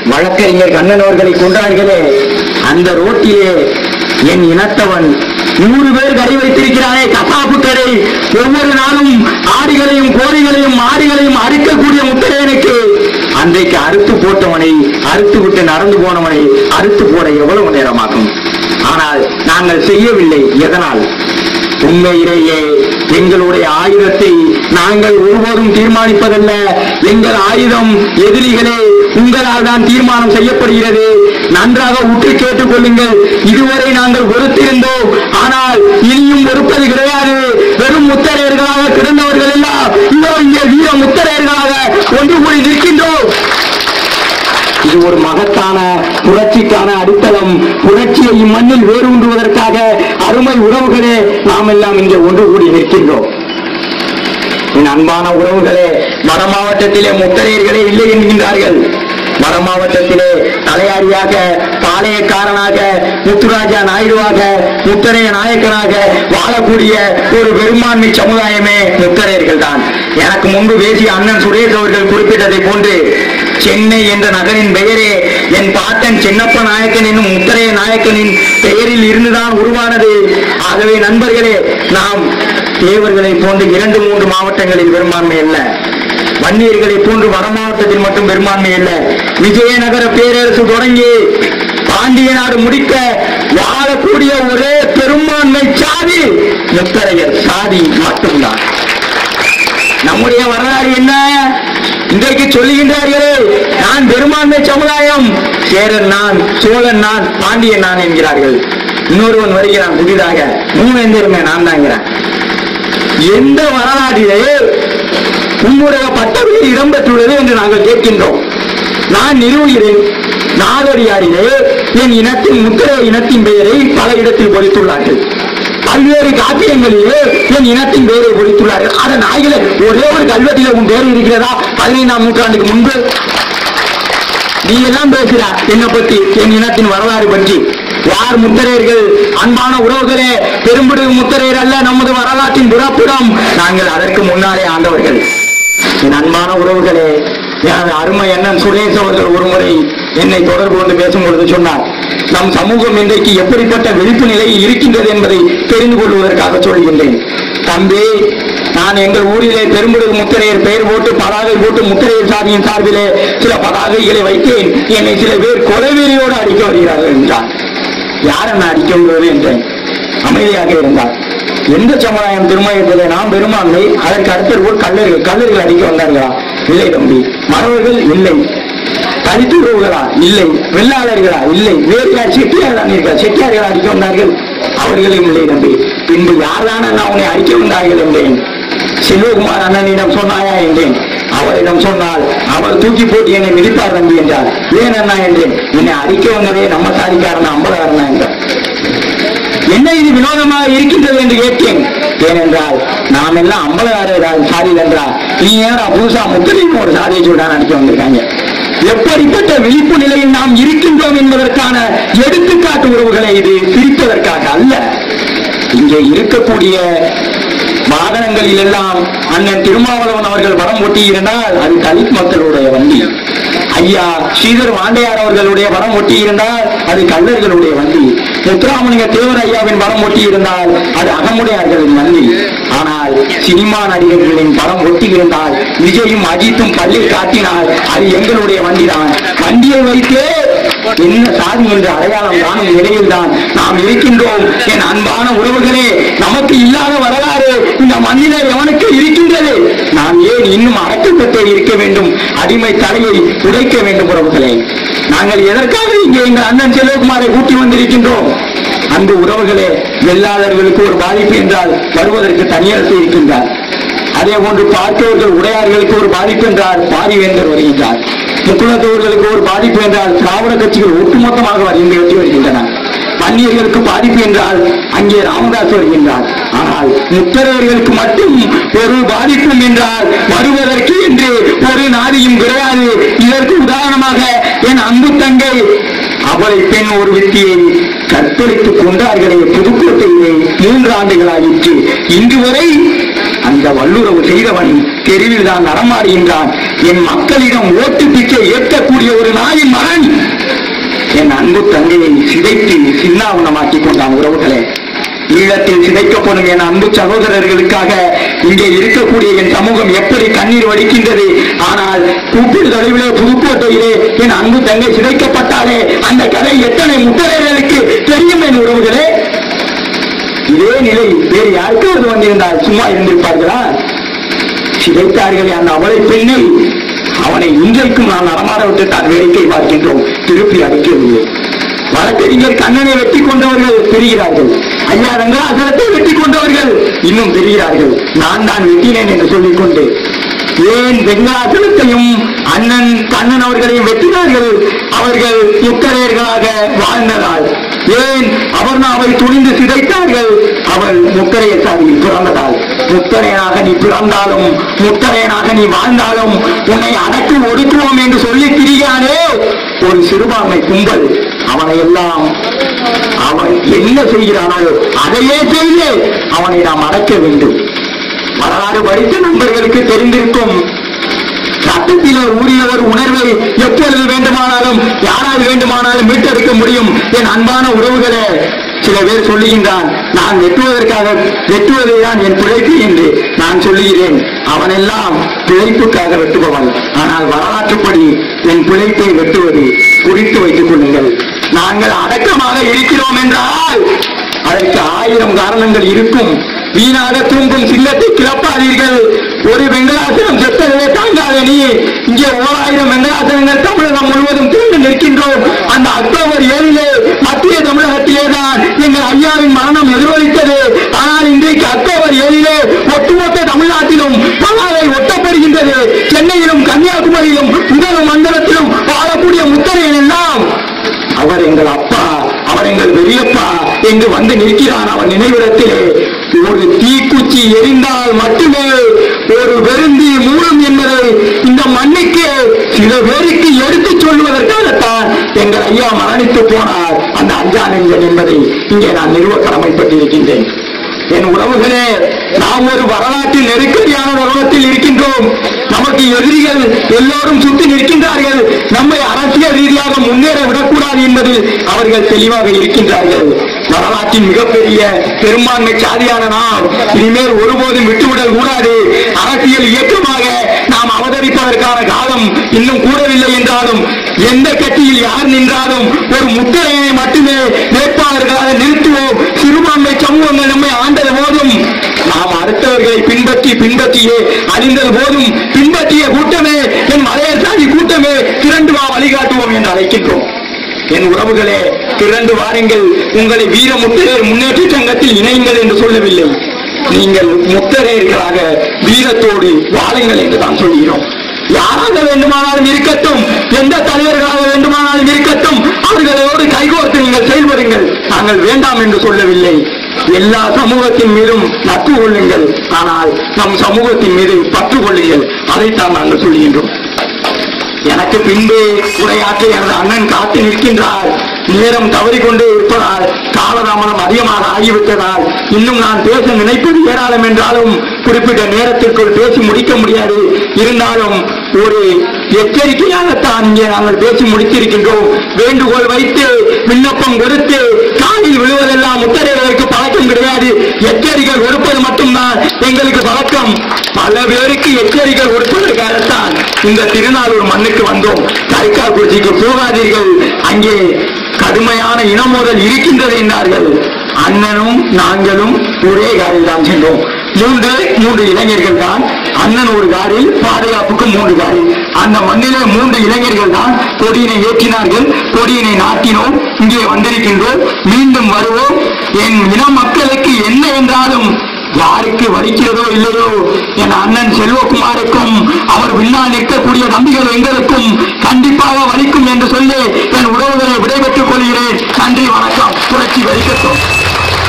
வழக்கறிஞர் கண்ணன் அவர்களை கொண்டார்களே அந்த ரோட்டிலே என் இனத்தவன் நூறு பேர் கடை வைத்திருக்கிறானே கசாப்பு கடை ஒவ்வொரு நாளும் ஆடுகளையும் கோழிகளையும் மாடுகளையும் அறுக்கக்கூடிய முத்தரையனுக்கு அன்றைக்கு அறுத்து போட்டவனை அறுத்து விட்டு நடந்து போனவனை அறுத்து போட எவ்வளவு நேரமாகும் ஆனால் நாங்கள் செய்யவில்லை எதனால் உண்மையிலேயே எங்களுடைய ஆயுதத்தை நாங்கள் ஒருபோதும் தீர்மானிப்பதல்ல எங்கள் ஆயுதம் எதிரிகளே உங்களால் தான் தீர்மானம் செய்யப்படுகிறது நன்றாக உற்று கேட்டுக் கொள்ளுங்கள் இதுவரை நாங்கள் பொறுத்திருந்தோம் ஆனால் இனியும் பொறுப்பது கிடையாது வெறும் முத்தரையர்களாக கிடந்தவர்கள் எல்லாம் இதோ இங்கே வீர முத்தரையர்களாக ஒன்று கூடி நிற்கின்றோம் இது ஒரு மகத்தான புரட்சிக்கான அடித்தளம் புரட்சியை இம்மண்ணில் வேரூன்றுவதற்காக அருமை உறவுகளே நாம் எல்லாம் இங்கே ஒன்று கூடி நிற்கின்றோம் என் அன்பான உறவுகளே வட மாவட்டத்திலே முத்தரையர்களே இல்லை என்கின்றார்கள் வட மாவட்டத்திலே தலையாரியாக பாளையக்காரனாக முத்துராஜா நாயுடுவாக முத்தரைய நாயக்கனாக வாழக்கூடிய ஒரு பெரும்பான்மை சமுதாயமே முத்தரையர்கள் தான் எனக்கு முன்பு பேசிய அண்ணன் சுரேஷ் அவர்கள் குறிப்பிட்டதை போன்று சென்னை என்ற நகரின் பெயரே என் பாட்டன் சின்னப்ப நாயக்கன் என்னும் முத்தரைய நாயக்கனின் பெயரில் இருந்துதான் உருவானது ஆகவே நண்பர்களே நாம் தேவர்களை போன்று இரண்டு மூன்று மாவட்டங்களில் பெரும்பான்மை அல்ல வன்னியர்களை போன்று வட மாவட்டத்தில் மட்டும் பெரும்பான்மை அல்ல விஜயநகர பேரரசு தொடங்கி பாண்டிய நாடு முடிக்க வாழக்கூடிய ஒரே பெரும்பான்மை சாதி முத்தரையர் சாதி மட்டும்தான் நம்முடைய வரலாறு என்ன இன்றைக்கு சொல்லுகின்றார்களே நான் பெரும்பான்மை சமுதாயம் சேரன் நான் சோழன் நான் பாண்டியன் நான் என்கிறார்கள் இன்னொருவன் வருகிறான் புதிதாக மூணு எந்திரமே நான் தாங்கிறேன் எந்த வரலாற்றிலே உம்முடைய பட்டப்பெயர் இடம்பெற்றுள்ளது என்று நாங்கள் கேட்கின்றோம் நான் நிறுவுகிறேன் நாகரியாரிலே என் இனத்தின் முத்திரை இனத்தின் பெயரை பல இடத்தில் பொறித்துள்ளார்கள் பல்வேறு காப்பியங்களிலே என் இனத்தின் பெயரை பொறித்துள்ளார்கள் அதன் ஆகிய ஒரே ஒரு கல்வெட்டில உன் பெயர் இருக்கிறதா பதினைந்தாம் நூற்றாண்டுக்கு முன்பு நீ எல்லாம் பேசுற என்னை பத்தி என் இனத்தின் வரலாறு பற்றி யார் முத்தரையர்கள் அன்பான உறவுகளே பெரும்புடு முத்தரையர் அல்ல நமது வரலாற்றின் பிறப்பிடம் நாங்கள் அதற்கு முன்னாலே ஆண்டவர்கள் என் அன்பான உறவுகளே எனது அருமை அண்ணன் சுரேஷ் அவர்கள் ஒருமுறை என்னை தொடர்பு கொண்டு பேசும் பொழுது சொன்னார் நம் சமூகம் இன்றைக்கு எப்படிப்பட்ட விழிப்பு நிலையில் இருக்கின்றது என்பதை தெரிந்து கொள்வதற்காக சொல்கின்றேன் தம்பி நான் எங்கள் ஊரிலே பெரும்புடல் முத்திரையர் பெயர் போட்டு பதாகை போட்டு முத்திரையர் சாதியின் சார்பிலே சில பதாகைகளை வைத்தேன் என்னை சில பேர் கொலைவெறியோடு அடிக்க வருகிறார்கள் என்றார் யார் என்ன அடிக்க வருவது என்றேன் அமைதியாக இருந்தார் எந்த சமுதாயம் திருமணத்திலே நாம் பெரும்பான்மை அதற்கு அடுத்தவர்கள் கல்லர்கள் கல்லர்கள் அடிக்க வந்தார்களா இல்லை தம்பி மறவர்கள் இல்லை தனித்துறவுகளா இல்லை வெள்ளாளர்களா இல்லை வேறு யார் செட்டியார் தான் இருக்கிறார் செட்டியார்கள் அடிக்க வந்தார்கள் அவர்களும் இல்லை தம்பி பின்பு யார்தான் நான் உன்னை அடிக்க வந்தார்கள் என்றேன் செல்வகுமார் அண்ணனிடம் சொன்னாயா என்றேன் அவரிடம் சொன்னால் அவர் தூக்கி போட்டு என்னை மிதிப்பார் தம்பி என்றார் ஏன் அண்ணா என்றேன் என்னை அடிக்க வந்ததே நம்ம சாதிக்காரனா அம்பலகாரனா என்றார் என்ன இது வினோதமாக இருக்கின்றது என்று கேட்டேன் ஏனென்றால் நாம் எல்லாம் அம்பலகாரர் சாதி என்றால் நீ ஏடா புதுசா முத்திரைக்கும் ஒரு சாதியை சொல்றான் அடிக்க வந்திருக்காங்க எப்படிப்பட்ட விழிப்பு நிலையில் நாம் இருக்கின்றோம் என்பதற்கான எடுத்துக்காட்டு உறவுகளை இது பிரிப்பதற்காக அல்ல இங்கே இருக்கக்கூடிய வாகனங்களில் எல்லாம் அண்ணன் திருமாவளவன் அவர்கள் வரம் ஒட்டியிருந்தால் அது தலித் மக்களுடைய வண்டி ஐயா ஸ்ரீதர் வாண்டையார் அவர்களுடைய வரம் ஒட்டியிருந்தால் அது கல்லர்களுடைய வண்டி முத்துராமலிங்க தேவர் ஐயாவின் படம் ஒட்டியிருந்தால் அது அகமுடையார்களின் வண்டி ஆனால் சினிமா நடிகர்களின் படம் ஒட்டியிருந்தால் விஜயும் அஜித்தும் பள்ளியில் காட்டினால் அது எங்களுடைய வண்டிதான் வண்டியை வைத்தே என்ன சாதி என்ற அடையாளம் காணும் நிலையில் தான் நாம் இருக்கின்றோம் என் அன்பான உறவுகளே நமக்கு இல்லாத வரலாறு இந்த மண்ணிலே எவனுக்கு இருக்கின்றது நாம் ஏன் இன்னும் அடக்கத்தை இருக்க வேண்டும் அடிமை தலையை உடைக்க வேண்டும் உறவுகளே நாங்கள் எதற்காக இங்கே எங்கள் அண்ணன் செல்வகுமாரை கூட்டி வந்திருக்கின்றோம் அன்பு உறவுகளே வெள்ளாளர்களுக்கு ஒரு பாதிப்பு என்றால் வருவதற்கு தனியரசு இருக்கின்றார் அதே போன்று பார்த்தவர்கள் உடையார்களுக்கு ஒரு பாதிப்பு என்றால் பாரிவேந்தர் வருகின்றார் முக்குளத்தவர்களுக்கு ஒரு பாதிப்பு என்றால் திராவிட கட்சிகள் ஒட்டுமொத்தமாக வருகின்ற வெற்றி வருகின்றன வன்னியர்களுக்கு பாதிப்பு என்றால் அங்கே ராமதாஸ் வருகின்றார் ஆனால் முத்தரவர்களுக்கு மட்டும் ஒரு பாதிப்பும் என்றால் வருவதற்கு என்று ஒரு நாதியும் கிடையாது இதற்கு உதாரணமாக என் அன்பு தங்கை அவளை பெண் ஒரு வித்தியை கற்பழித்துக் கொண்டார்களே புதுக்கோட்டையிலே மூன்று ஆண்டுகளாயிற்று இன்று வரை அந்த வல்லுறவு செய்தவன் தெருவில் தான் நடமாடுகின்றான் என் மக்களிடம் ஓட்டு பிச்சை ஏற்கக்கூடிய ஒரு நாயின் மகன் என் அன்பு தங்கையை சிதைத்து சின்னாவுனமாக்கிக் கொண்டான் உறவுகளே ஈழத்தில் சிதைக்கப்படும் என் அன்பு சகோதரர்களுக்காக இங்கே இருக்கக்கூடிய என் சமூகம் எப்படி கண்ணீர் வடிக்கின்றது ஆனால் கூப்பிடு தொலைவிலே புதுக்கோட்டையிலே என் அன்பு தங்கை சிதைக்கப்பட்டாலே அந்த கதை எத்தனை முத்தரையர்களுக்கு தெரியும் என் உறவுகளே இதே நிலை வேறு யாருக்காவது வந்திருந்தால் சும்மா இருந்திருப்பார்களா சிதைத்தார்களே அந்த அவளை பெண்ணை அவனை இன்றைக்கும் நான் நடமாட விட்டு தான் வேடிக்கை பார்க்கின்றோம் திருப்பி அடிக்கவில்லை வழக்கறிஞர் கண்ணனை வெட்டி கொண்டவர்கள் தெரிகிறார்கள் ஐயா ரங்கராசனத்தை வெட்டி கொண்டவர்கள் இன்னும் தெரிகிறார்கள் நான் தான் வெட்டினேன் என்று சொல்லிக் கொண்டு ஏன் வெங்கடாசலத்தையும் அண்ணன் கண்ணன் அவர்களையும் வெட்டினார்கள் அவர்கள் முக்கரையர்களாக வாழ்ந்ததால் ஏன் அபர்ணாவை துணிந்து சிதைத்தார்கள் அவள் முக்கரைய சாதியில் பிறந்ததால் முத்தரையனாக நீ பிறந்தாலும் முத்தரையனாக நீ வாழ்ந்தாலும் உன்னை அடக்கு ஒடுக்குவோம் என்று சொல்லி திரியானே ஒரு சிறுபான்மை கும்பல் அவனை எல்லாம் அவன் என்ன செய்கிறானோ அதையே செய்து அவனை நாம் அடக்க வேண்டும் வரலாறு படித்த நண்பர்களுக்கு தெரிந்திருக்கும் சட்டத்திலே ஊறியவர் உணர்வை எப்பொழுது வேண்டுமானாலும் யாரால் வேண்டுமானாலும் மீட்டெடுக்க முடியும் என் அன்பான உறவுகளே சில பேர் சொல்லுகின்றான் நான் வெட்டுவதற்காக வெட்டுவதே தான் என் பிழைப்பு என்று நான் சொல்லுகிறேன் அவனெல்லாம் பிழைப்புக்காக வெட்டுபவன் ஆனால் வரலாற்றுப்படி என் பிழைப்பை வெட்டுவது குறித்து வைத்துக் கொள்ளுங்கள் நாங்கள் அடக்கமாக இருக்கிறோம் என்றால் அதற்கு ஆயிரம் காரணங்கள் இருக்கும் வீணாக தூங்கும் சின்னத்தை கிளப்பாதீர்கள் ஒரு வெங்கடாசனம் செத்ததே தாங்காத நீ இங்கே ஓராயிரம் வெங்கடாசனங்கள் தமிழகம் முழுவதும் திரண்டு நிற்கின்றோம் அந்த அக்டோபர் ஏழிலே மத்திய தமிழகத்திலே தான் எங்கள் ஐயாவின் மரணம் எதிரொலித்தது ஆனால் இன்றைக்கு அக்டோபர் ஏழிலே ஒட்டுமொத்த தமிழ்நாட்டிலும் பலாவை ஒட்டப்படுகின்றது சென்னையிலும் கன்னியாகுமரியிலும் முதல் மண்டலத்திலும் வாழக்கூடிய முத்தரையன் எல்லாம் அவர் எங்கள் அப்பா அவர் எங்கள் பெரியப்பா என்று வந்து நிற்கிறான் அவன் நினைவிடத்திலே ஒரு தீக்குச்சி எரிந்தால் மட்டுமே ஒரு வெறுந்தி மூலம் என்பதை இந்த மண்ணுக்கு சில பேருக்கு எடுத்துச் சொல்வதற்காகத்தான் எங்கள் ஐயா மரணித்து போனார் அந்த அஞ்சா நெஞ்சன் என்பதை இங்கே நான் நிறுவ கடமைப்பட்டிருக்கின்றேன் என் உறவுகளே நாம் ஒரு வரலாற்று நெருக்கடியான தருணத்தில் இருக்கின்றோம் நமக்கு எதிரிகள் எல்லோரும் சுற்றி நிற்கின்றார்கள் நம்மை அரசியல் ரீதியாக முன்னேற விடக்கூடாது என்பதில் அவர்கள் தெளிவாக இருக்கின்றார்கள் வரலாற்றின் மிகப்பெரிய பெரும்பான்மை சாதியான நாம் இனிமேல் ஒருபோதும் விட்டுவிடக் கூடாது அரசியல் இயக்கமாக நாம் அவதரிப்பதற்கான காலம் இன்னும் கூடவில்லை என்றாலும் எந்த கட்சியில் யார் நின்றாலும் ஒரு முத்திரையை மட்டுமே வேட்பாளர்களாக நிறுத்துவோம் சிறுபான்மை சமூகங்கள் நம்மை ஆண்டது போதும் நாம் அடுத்தவர்களை பின்பற்றி பின்பற்றியே அழிந்தது போதும் பின்பற்றிய கூட்டமே என் மலைய சாதி கூட்டமே திரண்டு வா வழிகாட்டுவோம் என்று அழைக்கின்றோம் என் உறவுகளே திரண்டு வாருங்கள் உங்களை வீர முத்திரையர் முன்னேற்ற சங்கத்தில் இணையுங்கள் என்று சொல்லவில்லை நீங்கள் முத்திரையர்களாக வீரத்தோடு வாழுங்கள் என்று தான் சொல்கிறோம் யாராக வேண்டுமானாலும் இருக்கட்டும் எந்த தலைவர்களாக வேண்டுமானாலும் இருக்கட்டும் அவர்களோடு கைகோர்த்து நீங்கள் செயல்படுங்கள் நாங்கள் வேண்டாம் என்று சொல்லவில்லை எல்லா சமூகத்தின் மீதும் நட்பு கொள்ளுங்கள் ஆனால் நம் சமூகத்தின் மீது பற்று கொள்ளுங்கள் அதைத்தான் நாங்கள் சொல்கின்றோம் எனக்கு பின்பு உரையாற்ற எனது அண்ணன் காத்து நிற்கின்றார் நேரம் தவறிக்கொண்டே இருப்பதால் காலதாமதம் அதிகமாக ஆகிவிட்டதால் இன்னும் நான் பேச நினைப்பது ஏராளம் என்றாலும் குறிப்பிட்ட நேரத்திற்குள் பேசி முடிக்க முடியாது இருந்தாலும் ஒரு எச்சரிக்கையாகத்தான் இங்கே நாங்கள் பேசி முடித்திருக்கின்றோம் வேண்டுகோள் வைத்து விண்ணப்பம் கொடுத்து காலில் விழுவதெல்லாம் முத்தரைகளுக்கு பழக்கம் கிடையாது எச்சரிக்கை கொடுப்பது மட்டும்தான் எங்களுக்கு பழக்கம் பல பேருக்கு எச்சரிக்கை கொடுப்பதற்காகத்தான் இந்த திருநாளூர் மண்ணுக்கு வந்தோம் கரிக்காக்குறிச்சிக்கு போகாதீர்கள் அங்கே கடுமையான இனமோதல் இருக்கின்றது என்றார்கள் அண்ணனும் நாங்களும் ஒரே காரில் தான் சென்றோம் மூன்று மூன்று இளைஞர்கள் தான் அண்ணன் ஒரு காரில் பாதுகாப்புக்கு மூன்று காரில் அந்த மண்ணிலே மூன்று இளைஞர்கள் தான் கொடியினை ஏற்றினார்கள் கொடியினை நாட்டினோம் இங்கே வந்திருக்கின்றோம் மீண்டும் வருவோம் என் இன மக்களுக்கு என்ன என்றாலும் யாருக்கு வலிக்கிறதோ இல்லையோ என் அண்ணன் செல்வகுமாருக்கும் அவர் பின்னால் நிற்கக்கூடிய தம்பிகள் எங்களுக்கும் கண்டிப்பாக வலிக்கும் என்று சொல்லி என் உறவுகளை விடைபெற்றுக் கொள்கிறேன் நன்றி வணக்கம் புரட்சி வலிக்கட்டும்